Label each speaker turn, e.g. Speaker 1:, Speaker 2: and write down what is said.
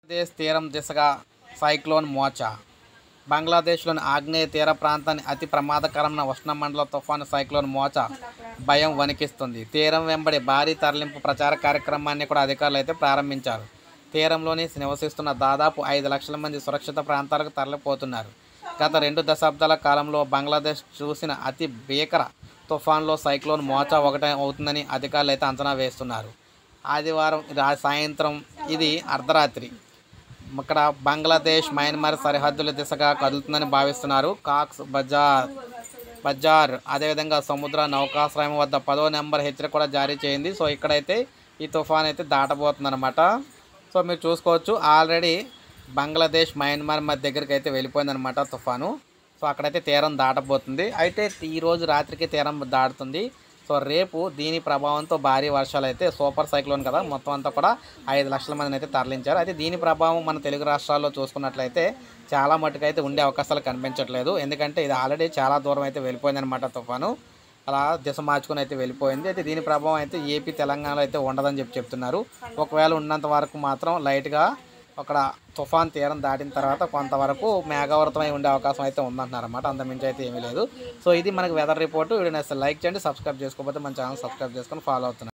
Speaker 1: బంగ్లాదేశ్ తీరం దిశగా సైక్లోన్ మోచా బంగ్లాదేశ్లోని ఆగ్నేయ తీర ప్రాంతాన్ని అతి ప్రమాదకరమైన ఉష్ణమండల తుఫాను సైక్లోన్ మోచా భయం వణికిస్తుంది తీరం వెంబడి భారీ తరలింపు ప్రచార కార్యక్రమాన్ని కూడా అధికారులు అయితే ప్రారంభించారు తీరంలోని నివసిస్తున్న దాదాపు ఐదు లక్షల మంది సురక్షిత ప్రాంతాలకు తరలిపోతున్నారు గత రెండు దశాబ్దాల కాలంలో బంగ్లాదేశ్ చూసిన అతి భీకర తుఫాన్లో సైక్లోన్ మోచా ఒకటే అవుతుందని అధికారులు అయితే అంచనా వేస్తున్నారు ఆదివారం రా- సాయంత్రం ఇది అర్ధరాత్రి ఇక్కడ బంగ్లాదేశ్ మయన్మార్ సరిహద్దుల దిశగా కదులుతుందని భావిస్తున్నారు కాక్స్ బజార్ బజార్ అదేవిధంగా సముద్ర నౌకాశ్రయం వద్ద పదో నెంబర్ హెచ్చరిక కూడా జారీ చేయింది సో ఇక్కడైతే ఈ తుఫాన్ అయితే దాటబోతుంది అనమాట సో మీరు చూసుకోవచ్చు ఆల్రెడీ బంగ్లాదేశ్ మయన్మార్ మధ్య దగ్గరికి అయితే వెళ్ళిపోయిందనమాట తుఫాను సో అక్కడైతే తీరం దాటబోతుంది అయితే ఈ రోజు రాత్రికి తీరం దాటుతుంది సో రేపు దీని ప్రభావంతో భారీ వర్షాలు అయితే సూపర్ సైక్లోన్ కదా మొత్తం అంతా కూడా ఐదు లక్షల మందిని అయితే తరలించారు అయితే దీని ప్రభావం మన తెలుగు రాష్ట్రాల్లో చూసుకున్నట్లయితే చాలా మటుకు అయితే ఉండే అవకాశాలు కనిపించట్లేదు ఎందుకంటే ఇది ఆల్రెడీ చాలా దూరం అయితే వెళ్ళిపోయిందనమాట తుఫాను అలా దిశ మార్చుకొని అయితే వెళ్ళిపోయింది అయితే దీని ప్రభావం అయితే ఏపీ తెలంగాణలో అయితే ఉండదని చెప్పి చెప్తున్నారు ఒకవేళ ఉన్నంత వరకు మాత్రం లైట్గా అక్కడ తుఫాన్ తీరం దాటిన తర్వాత కొంతవరకు మేఘావృతమై ఉండే అవకాశం అయితే ఉందంటున్నారు అనమాట అంతమించి అయితే ఏమీ లేదు సో ఇది మనకి వెదర్ రిపోర్ట్ వీడియో నచ్చితే లైక్ చేయండి సబ్స్క్రైబ్ చేసుకోకపోతే మన ఛానల్ సబ్స్క్రైబ్ చేసుకొని ఫాలో అవుతున్నారు